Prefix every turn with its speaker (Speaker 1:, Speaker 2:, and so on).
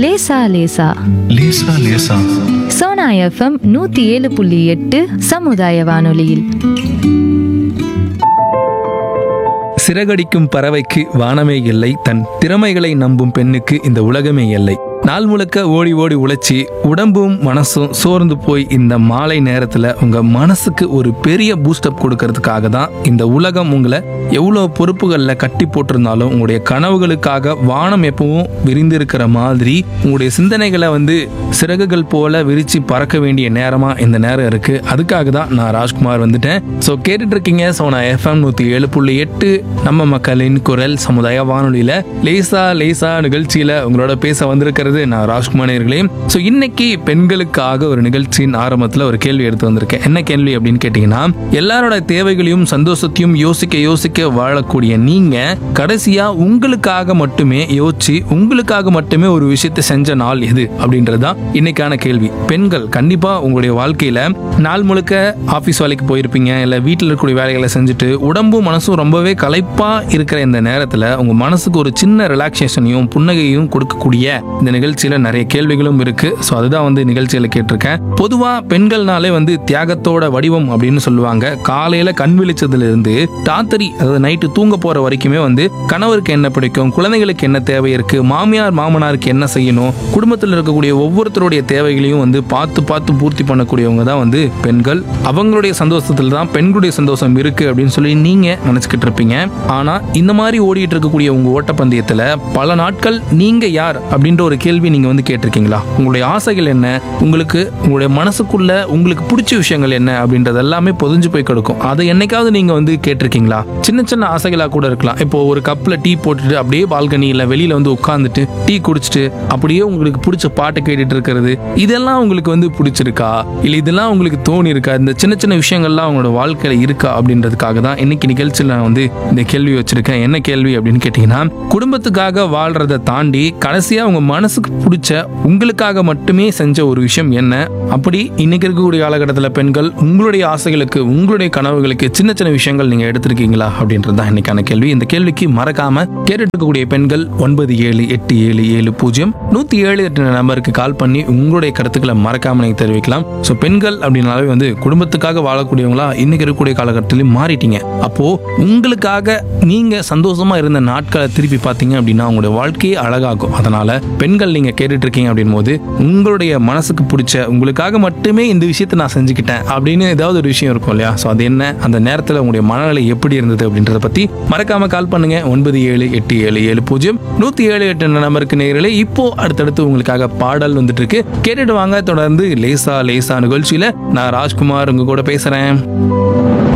Speaker 1: லேசா லேசா
Speaker 2: லேசா லேசா
Speaker 1: சோனா எஃப்எம் நூத்தி ஏழு புள்ளி எட்டு சமுதாய வானொலியில்
Speaker 3: சிறகடிக்கும் பறவைக்கு வானமே எல்லை தன் திறமைகளை நம்பும் பெண்ணுக்கு இந்த உலகமே எல்லை நாள் முழுக்க ஓடி ஓடி உழைச்சி உடம்பும் மனசும் சோர்ந்து போய் இந்த மாலை நேரத்தில் உங்கள் மனசுக்கு ஒரு பெரிய பூஸ்டப் கொடுக்கறதுக்காக தான் இந்த உலகம் உங்களை எவ்வளோ பொறுப்புகளில் கட்டி போட்டிருந்தாலும் உங்களுடைய கனவுகளுக்காக வானம் எப்பவும் விரிந்திருக்கிற மாதிரி உங்களுடைய சிந்தனைகளை வந்து சிறகுகள் போல விரிச்சு பறக்க வேண்டிய நேரமாக இந்த நேரம் இருக்குது அதுக்காக தான் நான் ராஜ்குமார் வந்துட்டேன் ஸோ கேட்டுட்டு இருக்கீங்க ஸோ நான் எஃப்எம் நூற்றி ஏழு புள்ளி எட்டு நம்ம மக்களின் குரல் சமுதாய வானொலியில் லேசா லேசா நிகழ்ச்சியில் உங்களோட பேச வந்திருக்கிறது நான் ராஜ்குமார் நேயர்களே ஸோ இன்னைக்கு பெண்களுக்காக ஒரு நிகழ்ச்சியின் ஆரம்பத்தில் ஒரு கேள்வி எடுத்து வந்திருக்கேன் என்ன கேள்வி அப்படின்னு கேட்டிங்கன்னா எல்லாரோட தேவைகளையும் சந்தோஷத்தையும் யோசிக்க யோசிக்க வாழக்கூடிய நீங்க கடைசியா உங்களுக்காக மட்டுமே யோசிச்சு உங்களுக்காக மட்டுமே ஒரு விஷயத்தை செஞ்ச நாள் எது அப்படின்றது தான் இன்னைக்கான கேள்வி பெண்கள் கண்டிப்பா உங்களுடைய வாழ்க்கையில நாள் முழுக்க ஆஃபீஸ் வேலைக்கு போயிருப்பீங்க இல்லை வீட்டில் இருக்கக்கூடிய வேலைகளை செஞ்சுட்டு உடம்பும் மனசும் ரொம்பவே களைப்பா இருக்கிற இந்த நேரத்தில் உங்க மனசுக்கு ஒரு சின்ன ரிலாக்ஸேஷனையும் புன்னகையும் கொடுக்கக்கூடிய இந்த நிகழ்ச்சியில நிறைய கேள்விகளும் இருக்கு ஸோ அதுதான் வந்து நிகழ்ச்சியில கேட்டிருக்கேன் பொதுவா பெண்கள்னாலே வந்து தியாகத்தோட வடிவம் அப்படின்னு சொல்லுவாங்க காலையில கண் விழிச்சதுல இருந்து ராத்திரி அதாவது நைட்டு தூங்க போற வரைக்குமே வந்து கணவருக்கு என்ன பிடிக்கும் குழந்தைகளுக்கு என்ன தேவை இருக்கு மாமியார் மாமனாருக்கு என்ன செய்யணும் குடும்பத்தில் இருக்கக்கூடிய ஒவ்வொருத்தருடைய தேவைகளையும் வந்து பார்த்து பார்த்து பூர்த்தி பண்ணக்கூடியவங்க தான் வந்து பெண்கள் அவங்களுடைய சந்தோஷத்துல தான் பெண்களுடைய சந்தோஷம் இருக்கு அப்படின்னு சொல்லி நீங்க நினைச்சுக்கிட்டு இருப்பீங்க ஆனா இந்த மாதிரி ஓடிட்டு இருக்கக்கூடிய உங்க ஓட்டப்பந்தயத்துல பல நாட்கள் நீங்க யார் அப்படின்ற ஒரு கேள்வி நீங்க வந்து கேட்டிருக்கீங்களா உங்களுடைய ஆசைகள் என்ன உங்களுக்கு உங்களுடைய மனசுக்குள்ள உங்களுக்கு பிடிச்ச விஷயங்கள் என்ன அப்படின்றது எல்லாமே பொதிஞ்சு போய் கிடக்கும் அதை என்னைக்காவது நீங்க வந்து கேட்டிருக்கீங்களா சின்ன சின்ன ஆசைகளா கூட இருக்கலாம் இப்போ ஒரு கப்ல டீ போட்டுட்டு அப்படியே பால்கனியில் வெளியில வந்து உட்காந்துட்டு டீ குடிச்சிட்டு அப்படியே உங்களுக்கு பிடிச்ச பாட்டை கேட்டுட்டு இருக்கிறது இதெல்லாம் உங்களுக்கு வந்து பிடிச்சிருக்கா இல்லை இதெல்லாம் உங்களுக்கு தோணி இருக்கா இந்த சின்ன சின்ன விஷயங்கள்லாம் உங்களோட வாழ்க்கையில இருக்கா அப்படின்றதுக்காக தான் இன்னைக்கு நிகழ்ச்சியில் நான் வந்து இந்த கேள்வி வச்சிருக்கேன் என்ன கேள்வி அப்படின்னு கேட்டீங்கன்னா குடும்பத்துக்காக வாழ்றதை தாண்டி கடைசியா உங்க மனசுக்கு பிடிச்ச உங்களுக்காக மட்டுமே செஞ்ச ஒரு விஷயம் என்ன அப்படி இன்னைக்கு இருக்கக்கூடிய காலகட்டத்தில் பெண்கள் உங்களுடைய ஆசைகளுக்கு உங்களுடைய கனவுகளுக்கு சின்ன சின்ன விஷயங்கள் நீங்க எடுத்திருக்கீங்களா அப்படின்றது தான் இன்னைக்கான கேள்வி இந்த கேள்விக்கு மறக்காம கேட்டுட்டு இருக்கக்கூடிய பெண்கள் ஒன்பது ஏழு எட்டு ஏழு ஏழு பூஜ்ஜியம் நூத்தி ஏழு எட்டு நம்பருக்கு கால் பண்ணி உங்களுடைய கருத்துக்களை மறக்காம நீங்க தெரிவிக்கலாம் ஸோ பெண்கள் அப்படின்னாலே வந்து குடும்பத்துக்காக வாழக்கூடியவங்களா இன்னைக்கு இருக்கக்கூடிய காலகட்டத்திலும் மாறிட்டீங்க அப்போ உங்களுக்காக நீங்க சந்தோஷமா இருந்த நாட்களை திருப்பி பார்த்தீங்க அப்படின்னா உங்களுடைய வாழ்க்கையே அழகாகும் அதனால பெண்கள் நீங்க கேட்டுட்டு இருக்கீங்க அப்படின் போது உங்களுடைய மனசுக்கு பிடிச்ச உங்களுக்காக மட்டுமே இந்த விஷயத்தை நான் செஞ்சுக்கிட்டேன் அப்படின்னு ஏதாவது ஒரு விஷயம் இருக்கும் இல்லையா ஸோ அது என்ன அந்த நேரத்தில் உங்களுடைய மனநிலை எப்படி இருந்தது அப்படின்றத பத்தி மறக்காம கால் பண்ணுங்க ஒன்பது ஏழு எட்டு ஏழு ஏழு பூஜ்ஜியம் நூத்தி ஏழு எட்டு நம்பருக்கு நேரிலே இப்போ அடுத்தடுத்து உங்களுக்காக பாடல் வந்துட்டு இருக்கு கேட்டுட்டு வாங்க தொடர்ந்து லேசா லேசா நிகழ்ச்சியில நான் ராஜ்குமார் உங்க கூட பேசுறேன்